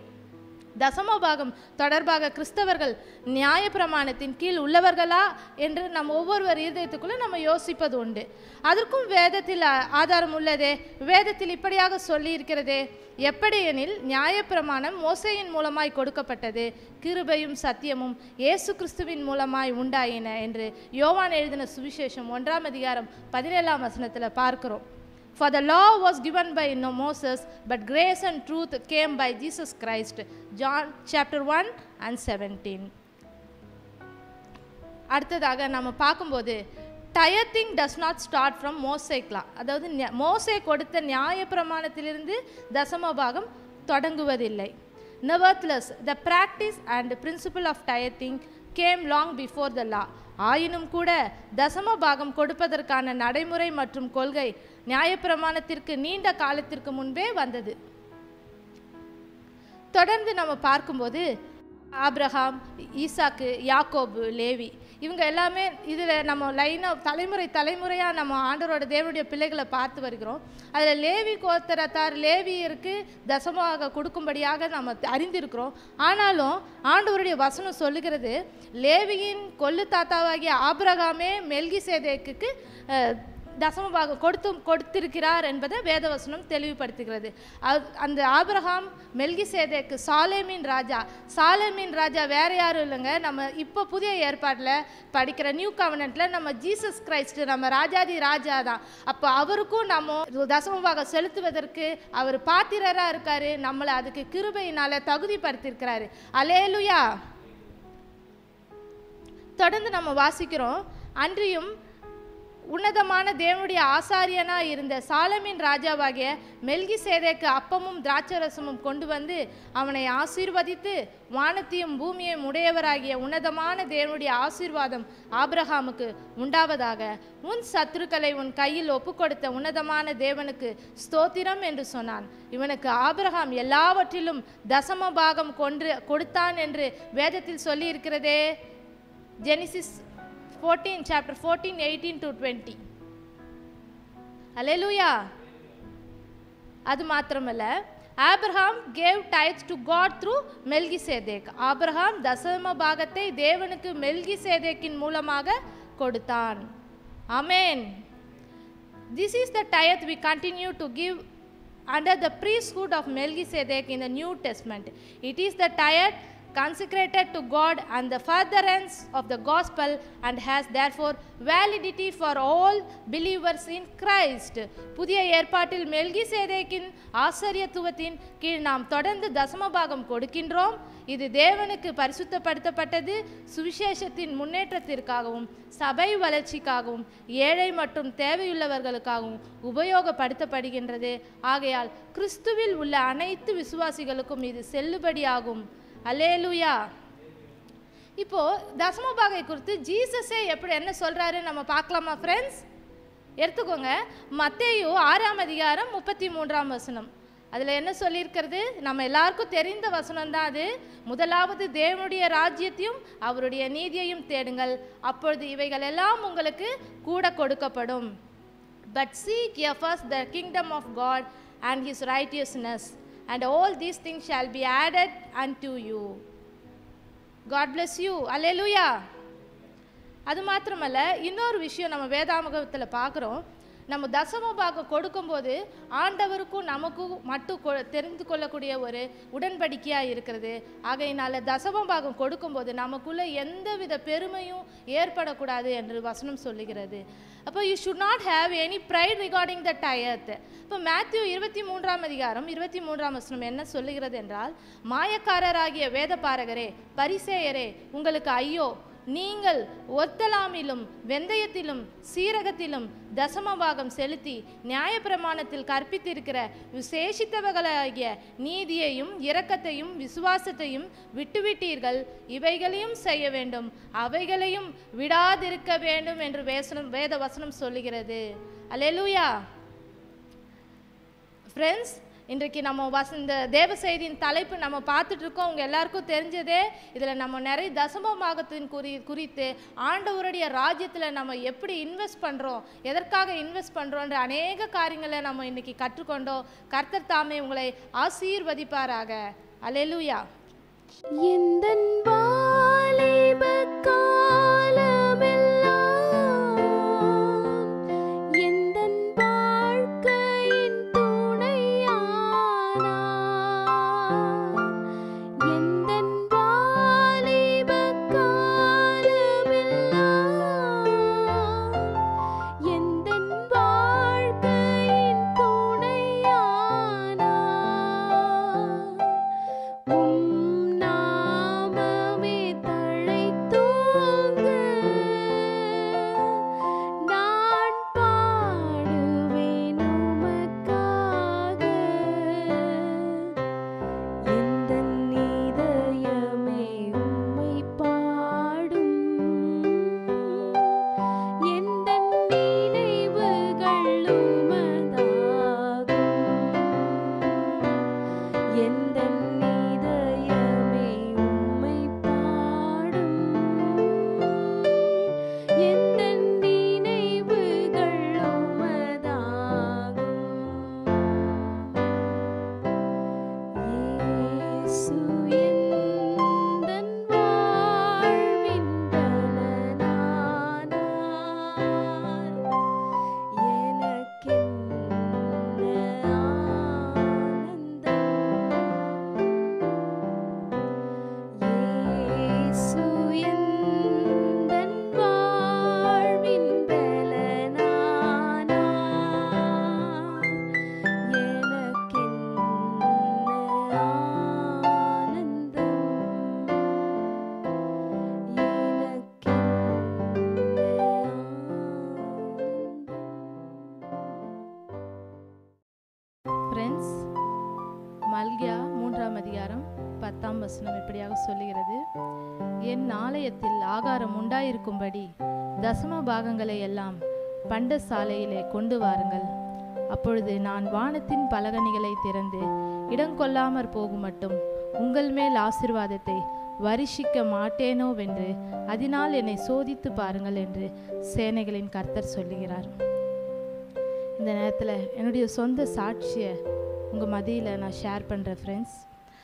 தசமபாகம் தொடர்பாக கிறிஸ்தவர்கள் நியாயப்பிரமாணத்தின் கீழ் உள்ளவர்களா என்று நம்ம ஒவ்வொருவர் இருதயத்துக்குள்ளே நம்ம யோசிப்பது உண்டு அதற்கும் வேதத்தில் ஆ- ஆதாரம் உள்ளதே வேதத்தில் இப்படியாக சொல்லி இருக்கிறதே எப்படி எனில் நியாயப்பிரமாணம் மோசையின் மூலமாய் கொடுக்கப்பட்டது கிருபையும் சத்தியமும் இயேசு கிறிஸ்துவின் மூலமாய் உண்டாயின என்று யோவான் எழுதின சுவிசேஷம் ஒன்றாம் அதிகாரம் பதினேழாம் வசனத்தில் பார்க்கிறோம் For the law was given by no Moses, but grace and truth came by Jesus Christ. John chapter 1 and 17. அடுத்ததாக நம்ம பார்க்கும்போது tithing does not start from Mosaic law அதாவது ஞ- மோசே கொடுத்த நியாயப்பிரமாணத்திலிருந்து தசம பாகம் தொடங்குவதில்லை nevertheless the practice and principle of tithing came long before the law ஆயினும் கூட தசம பாகம் கொடுப்பதற்கான நடைமுறை மற்றும் கொள்கை நியாயப்பிரமாணத்திற்கு நீண்ட காலத்திற்கு முன்பே வந்தது தொடர்ந்து நம்ம பார்க்கும்போது ஆபிரகாம் ஈசாக்கு யாக்கோபு லேவி இவங்க எல்லாமே இதில் நம்ம லைனாக தலைமுறை தலைமுறையாக நம்ம ஆண்டவரோட தேவனுடைய பிள்ளைகளை பார்த்து வருகிறோம் அதில் லேவி கோத்தரத்தார் லேவியருக்கு தசமாக கொடுக்கும்படியாக நம்ம அறிந்திருக்கிறோம் ஆனாலும் ஆண்டவருடைய வசனம் சொல்லுகிறது லேவியின் கொல்லு தாத்தாவாகிய ஆபிரகாமே மெல்கி சேதேக்கு தசமபாகம் கொடுத்து கொடுத்திருக்கிறார் என்பதை வேதவசனம் தெளிவுபடுத்துகிறது அது- அந்த ஆபிரகாம் மெல்கி சேதேக்கு சாலேமின் ராஜா சாலேமின் ராஜா வேற யாரும் இல்லைங்க நம்ம இப்போ புதிய ஏற்பாட்டில் படிக்கிற நியூ கவர்னண்ட்ல நம்ம ஜீசஸ் கிரைஸ்ட் நம்ம ராஜாதி ராஜா தான் அப்போ அவருக்கும் நம்ம தசமபாகம் செலுத்துவதற்கு அவர் பாத்திரராக இருக்காரு நம்மளை அதுக்கு கிருபையினால தகுதிப்படுத்தியிருக்கிறாரு அலேலுயா தொடர்ந்து நம்ம வாசிக்கிறோம் அன்றியும் உன்னதமான தேவனுடைய ஆசாரியனா இருந்த சாலமின் ராஜாவாகிய மெல்கி சேதேக்கு அப்பமும் திராட்சரசமும் கொண்டு வந்து அவனை ஆசீர்வதித்து வானத்தையும் பூமியையும் உடையவராகிய உன்னதமான தேவனுடைய ஆசீர்வாதம் ஆபிரகாமுக்கு உண்டாவதாக உன் சத்துருக்களை உன் கையில் ஒப்புக்கொடுத்த உன்னதமான தேவனுக்கு ஸ்தோத்திரம் என்று சொன்னான் இவனுக்கு ஆபிரகாம் எல்லாவற்றிலும் தசம பாகம் கொன்று கொடுத்தான் என்று வேதத்தில் சொல்லி இருக்கிறதே ஜெனிசிஸ் 14 chapter 14 18 to 20 அல்லேலூயா அது மாத்திரமல்ல ஆபிரகாம் gave tithes to God through Melchizedek ஆபிரகாம் தசம பாகத்தை தேவனுக்கு மெல்கி சேதேக்கின் மூலமாக கொடுத்தான் ஆமென் This is the tithe we continue to give under the priesthood of Melchizedek in the New Testament. It is the tithe consecrated to God and the furtherance of the gospel and has therefore validity for all believers in Christ. புதிய ஏற்பாட்டில் மெல்கி சேதேக்கின் ஆச்சரியத்துவத்தின் கீழ் நாம் தொடர்ந்து தசமபாகம் கொடுக்கின்றோம் இது தேவனுக்கு பரிசுத்தப்படுத்தப்பட்டது சுவிசேஷத்தின் முன்னேற்றத்திற்காகவும் சபை வளர்ச்சிக்காகவும் ஏழை மற்றும் தேவையுள்ளவர்களுக்காகவும் உபயோகப்படுத்தப்படுகின்றது ஆகையால் கிறிஸ்துவில் உள்ள அனைத்து விசுவாசிகளுக்கும் இது செல்லுபடியாகும் அல்லேலூயா இப்போ தசமபாகை குறித்து ஜீசஸே எப்படி என்ன சொல்றாரு நம்ம பார்க்கலாமா ஃப்ரெண்ட்ஸ் எடுத்துக்கோங்க மத்தேயு ஆறாம் அதிகாரம் முப்பத்தி மூன்றாம் வசனம் அதில் என்ன சொல்லியிருக்கிறது நம்ம எல்லாருக்கும் தெரிந்த வசனம் தான் அது முதலாவது தேவனுடைய ராஜ்யத்தையும் அவருடைய நீதியையும் தேடுங்கள் அப்பொழுது இவைகள் எல்லாம் உங்களுக்கு கூட கொடுக்கப்படும் but seek ye first the kingdom of God and his righteousness and all these things shall be added unto you God bless you அல்லேலூயா அது மாத்திரமல்ல இன்னொரு விஷயம் நம்ம வேதாமுகத்தில் பார்க்குறோம் நம்ம தசம பாகம் கொடுக்கும்போது ஆண்டவருக்கும் நமக்கும் மட்டும் கொ- தெரிந்து கொள்ளக்கூடிய ஒரு உடன்படிக்கையாக இருக்கிறது ஆகையினால தசம பாகம் கொடுக்கும்போது நமக்குள்ள எந்தவித பெருமையும் ஏற்படக்கூடாது என்று வசனம் சொல்லுகிறது அப்போ you should not have any pride regarding the tithe இப்போ மேத்யூ இருபத்தி மூன்றாம் அதிகாரம் இருபத்தி மூன்றாம் வசனம் என்ன சொல்லுகிறது என்றால் மாயக்காரராகிய வேதபாரகரே பரிசேயரே உங்களுக்கு ஐயோ நீங்கள் ஒத்தலாமிலும் வெந்தயத்திலும் சீரகத்திலும் தசமபாகம் செலுத்தி நியாயப்பிரமாணத்தில் கற்பித்திருக்கிற விசேஷித்தவர்களாகிய நீதியையும் இரக்கத்தையும் விசுவாசத்தையும் விட்டுவிட்டீர்கள் இவைகளையும் செய்ய வேண்டும் அவைகளையும் விடாதிருக்க வேண்டும் என்று வேசனம் வேத வசனம் சொல்லுகிறது அல்லேலூயா ஃப்ரெண்ட்ஸ் இன்றைக்கு நம்ம வச இந்த தேவ செய்தியின் தலைப்பு நம்ம பார்த்துட்டு இருக்கோம் உங்க எல்லாருக்கும் தெரிஞ்சதே இதில் நம்ம நிறைய தசமபாகத்தின் குறி குறித்து ஆண்டவருடைய ராஜ்யத்தில் நம்ம எப்படி இன்வெஸ்ட் பண்ணுறோம் எதற்காக இன்வெஸ்ட் பண்ணுறோன்ற அநேக காரியங்களை நம்ம இன்னைக்கு கற்றுக்கொண்டோம் கர்த்தர் தாமே உங்களை ஆசீர்வதிப்பாராக அல்லேலூயா
எந்தன் வாலிப காலமெல்லாம் எந்தன் வாழ்க்கையின் துணையானார். எந்தன் வாலிப காலமெல்லாம் எந்தன் வாழ்க்கையின்
நான்காம் அதிகாரம் பத்தாம் வசனம் இப்படியாக சொல்லுகிறது என் ஆலயத்தில் ஆகாரம் உண்டாயிருக்கும்படி தசம பாகங்களை எல்லாம் பண்டசாலையிலே கொண்டு வாருங்கள் அப்பொழுது நான் வானத்தின் பலகணிகளை திறந்து இடங்கொள்ளாமற் போகும் மட்டும் உங்கள் மேல் ஆசிர்வாதத்தை வருஷிக்க மாட்டேனோவென்று அதனால் என்னை சோதித்து பாருங்கள் என்று சேனைகளின் கர்த்தர் சொல்லுகிறார் இந்த நேரத்தில் என்னுடைய சொந்த சாட்சியை உங்கள் மதியில் நான் ஷேர் பண்ணுறேன் ஃப்ரெண்ட்ஸ்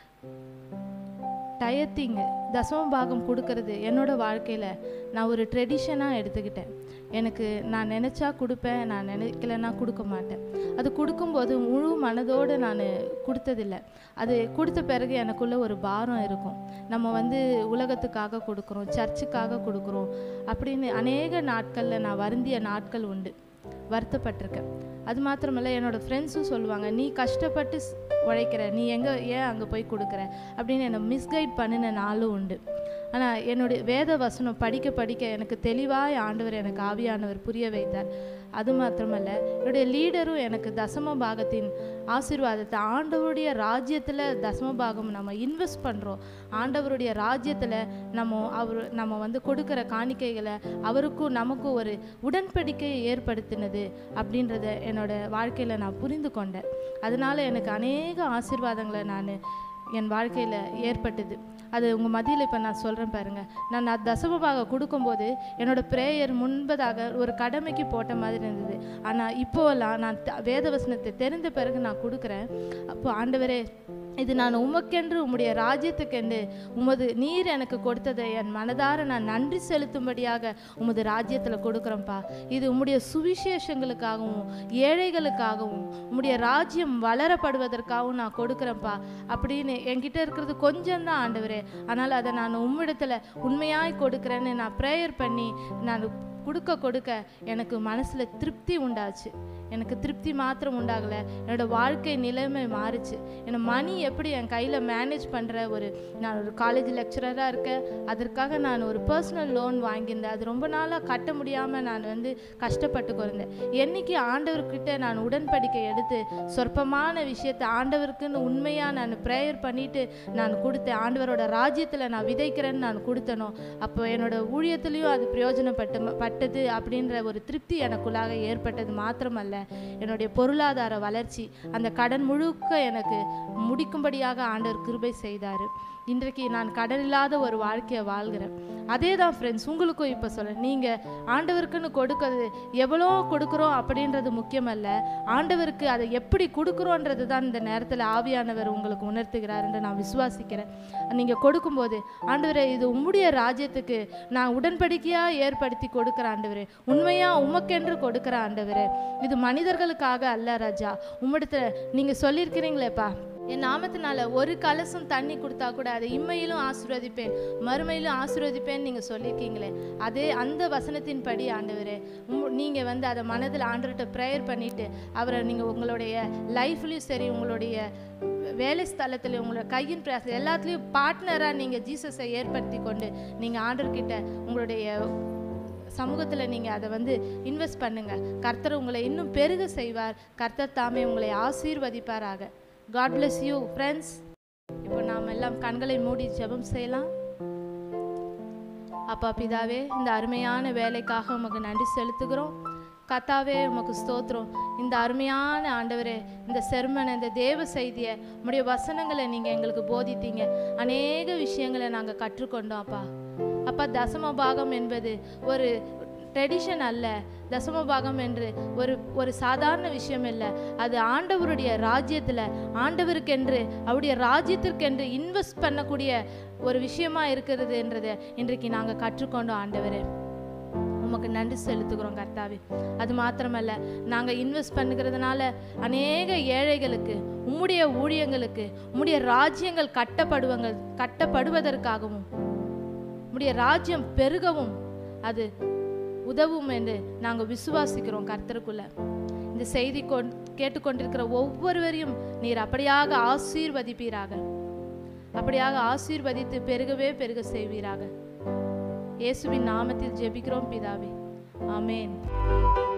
டயத்திங் தசம பாகம் கொடுக்கறது என்னோட வாழ்க்கையில் நான் ஒரு ட்ரெடிஷனாக எடுத்துக்கிட்டேன் எனக்கு நான் நினச்சா கொடுப்பேன் நான் நினைக்கலன்னா கொடுக்க மாட்டேன் அது கொடுக்கும்போது முழு மனதோடு நான் கொடுத்ததில்ல அது கொடுத்த பிறகு எனக்குள்ள ஒரு பாரம் இருக்கும் நம்ம வந்து உலகத்துக்காக கொடுக்குறோம் சர்ச்சுக்காக கொடுக்குறோம் அப்படின்னு அநேக நாட்களில் நான் வருந்திய நாட்கள் உண்டு வருத்தப்பட்டிருக்கேன் அது மாத்திரமல்ல என்னோடய ஃப்ரெண்ட்ஸும் சொல்லுவாங்க நீ கஷ்டப்பட்டு ஸ்- உழைக்கிற நீ எங்கே ஏன் அங்கே போய் கொடுக்குற அப்படின்னு என்னை மிஸ்கைட் பண்ணின நாளும் உண்டு ஆனால் என்னுடைய வேத வசனம் படிக்க படிக்க எனக்கு தெளிவாய் ஆண்டவர் எனக்கு ஆவியானவர் புரிய வைத்தார் அது மாத்திரமல்ல என்னுடைய லீடரும் எனக்கு தசம பாகத்தின் ஆசீர்வாதத்தை ஆண்டவருடைய ராஜ்யத்தில் தசம பாகம் நம்ம இன்வெஸ்ட் பண்ணுறோம் ஆண்டவருடைய ராஜ்யத்தில் நம்ம அவர் நம்ம வந்து கொடுக்குற காணிக்கைகளை அவருக்கும் நமக்கும் ஒரு உடன்படிக்கையை ஏற்படுத்தினது அப்படின்றத என்னோட வாழ்க்கையில் நான் புரிந்து கொண்டேன் அதனால எனக்கு அநேக ஆசீர்வாதங்களை நான் என் வாழ்க்கையில் ஏற்பட்டது அது உங்கள் மத்தியில் இப்போ நான் சொல்கிறேன் பாருங்கள் நான் நான் தசமபாக கொடுக்கும்போது என்னோட ப்ரேயர் முன்பதாக ஒரு கடமைக்கு போட்ட மாதிரி இருந்தது ஆனால் இப்போவெல்லாம் நான் த- வேதவசனத்தை தெரிந்த பிறகு நான் கொடுக்குறேன் அப்போ ஆண்டவரே இது நான் உமக்கென்று உம்முடைய ராஜ்யத்துக்கென்று உமது நீர் எனக்கு கொடுத்ததை என் மனதார நான் நன்றி செலுத்தும்படியாக உமது ராஜ்யத்தில் கொடுக்குறேன்ப்பா இது உம்முடைய சுவிசேஷங்களுக்காகவும் ஏழைகளுக்காகவும் உம்முடைய ராஜ்யம் வளரப்படுவதற்காகவும் நான் கொடுக்குறேன்ப்பா அப்படின்னு என்கிட்ட இருக்கிறது கொஞ்சம் தான் ஆண்டவரே ஆனால் அதை நான் உம்மிடத்தில் உண்மையாய் கொடுக்குறேன்னு நான் ப்ரேயர் பண்ணி நான் கொடுக்க கொடுக்க எனக்கு மனசில் திருப்தி உண்டாச்சு எனக்கு திருப்தி மாத்திரம் உண்டாகலை என்னோட வாழ்க்கை நிலைமை மாறுச்சு என்னை மணி எப்படி என் கையில் மேனேஜ் பண்ணுற ஒரு நான் ஒரு காலேஜ் லெக்சரராக இருக்கேன் அதற்காக நான் ஒரு பர்சனல் லோன் வாங்கியிருந்தேன் அது ரொம்ப நாளாக கட்ட முடியாமல் நான் வந்து கஷ்டப்பட்டு கொண்டேன் என்னைக்கு ஆண்டவர்கிட்ட நான் உடன்படிக்கை எடுத்து சொற்பமான விஷயத்தை ஆண்டவருக்குன்னு உண்மையாக நான் ப்ரேயர் பண்ணிட்டு நான் கொடுத்தேன் ஆண்டவரோட ராஜ்யத்தில் நான் விதைக்கிறேன்னு நான் கொடுத்தனோ அப்போ என்னோட ஊழியத்துலேயும் அது பிரயோஜனப்பட்டு பட்டது அப்படின்ற ஒரு திருப்தி எனக்குள்ளாக ஏற்பட்டது மாத்திரமல்ல என்னுடைய பொருளாதார வளர்ச்சி அந்த கடன் முழுக்க எனக்கு முடிக்கும்படியாக ஆண்டவர் கிருபை செய்தார் இன்றைக்கு நான் கடன் இல்லாத ஒரு வாழ்க்கையை வாழ்கிறேன் அதே தான் ஃப்ரெண்ட்ஸ் உங்களுக்கும் இப்போ சொல்கிறேன் நீங்கள் ஆண்டவருக்குன்னு கொடுக்கறது எவ்வளோ கொடுக்குறோம் அப்படின்றது முக்கியமல்ல ஆண்டவருக்கு அதை எப்படி கொடுக்குறோன்றது தான் இந்த நேரத்தில் ஆவியானவர் உங்களுக்கு உணர்த்துகிறார் என்று நான் விசுவாசிக்கிறேன் நீங்கள் கொடுக்கும்போது ஆண்டவரே இது உம்முடைய ராஜ்யத்துக்கு நான் உடன்படிக்கையாக ஏற்படுத்தி கொடுக்குற ஆண்டவரே உண்மையாக உமக்கென்று கொடுக்குற ஆண்டவரே இது மனிதர்களுக்காக அல்ல ராஜா உம்மிடத்தில் நீங்கள் சொல்லியிருக்கிறீங்களேப்பா என் நாமத்தினால ஒரு கலசம் தண்ணி கொடுத்தா கூட அதை இம்மையிலும் ஆசீர்வதிப்பேன் மறுமையிலும் ஆசீர்வதிப்பேன்னு நீங்கள் சொல்லியிருக்கீங்களே அதே அந்த வசனத்தின் படி ஆண்டவரே உம் நீங்கள் வந்து அதை மனதில் ஆண்டவர்கிட்ட ப்ரேயர் பண்ணிட்டு அவரை நீங்கள் உங்களுடைய லைஃப்லேயும் சரி உங்களுடைய வேலை ஸ்தலத்தில் உங்களோட கையின் பிரயாசம் எல்லாத்துலேயும் பார்ட்னராக நீங்கள் ஜீசஸை ஏற்படுத்தி கொண்டு நீங்கள் ஆண்டர்கிட்ட உங்களுடைய சமூகத்தில் நீங்கள் அதை வந்து இன்வெஸ்ட் பண்ணுங்க கர்த்தர் உங்களை இன்னும் பெருக செய்வார் கர்த்தர் தாமே உங்களை ஆசீர்வதிப்பாராக காட் bless யூ ஃப்ரெண்ட்ஸ் இப்போ நாம் எல்லாம் கண்களை மூடி ஜெபம் செய்யலாம் அப்பா பிதாவே இந்த அருமையான வேலைக்காக உமக்கு நன்றி செலுத்துகிறோம் கத்தாவே உமக்கு ஸ்தோத்திரம் இந்த அருமையான ஆண்டவரே இந்த செர்மனை இந்த தேவ செய்தியை உம்முடைய வசனங்களை நீங்கள் எங்களுக்கு போதித்தீங்க அநேக விஷயங்களை நாங்கள் கற்றுக்கொண்டோம் அப்பா அப்பா தசம பாகம் என்பது ஒரு ட்ரெடிஷன் அல்ல தசம பாகம் என்று ஒரு ஒரு சாதாரண விஷயம் இல்லை அது ஆண்டவருடைய ராஜ்யத்தில் ஆண்டவருக்கென்று அவருடைய ராஜ்யத்திற்கென்று இன்வெஸ்ட் பண்ணக்கூடிய ஒரு விஷயமா இருக்கிறது என்றதை இன்றைக்கு நாங்கள் கற்றுக்கொண்டோம் ஆண்டவரே உமக்கு நன்றி செலுத்துகிறோம் கர்த்தாவே அது மாத்திரமல்ல நாங்கள் இன்வெஸ்ட் பண்ணுகிறதுனால அநேக ஏழைகளுக்கு உம்முடைய ஊழியங்களுக்கு உம்முடைய ராஜ்யங்கள் கட்டப்படுவங்கள் கட்டப்படுவதற்காகவும் உம்முடைய ராஜ்யம் பெருகவும் அது உதவும் என்று நாங்கள் விசுவாசிக்கிறோம் கர்த்தருக்குள்ள இந்த செய்தி கொண் கேட்டுக்கொண்டிருக்கிற ஒவ்வொருவரையும் நீர் அப்படியாக ஆசீர்வதிப்பீராக அப்படியாக ஆசீர்வதித்து பெருகவே பெருக செய்வீராக இயேசுவின் நாமத்தில் ஜெபிக்கிறோம் பிதாவே ஆமென்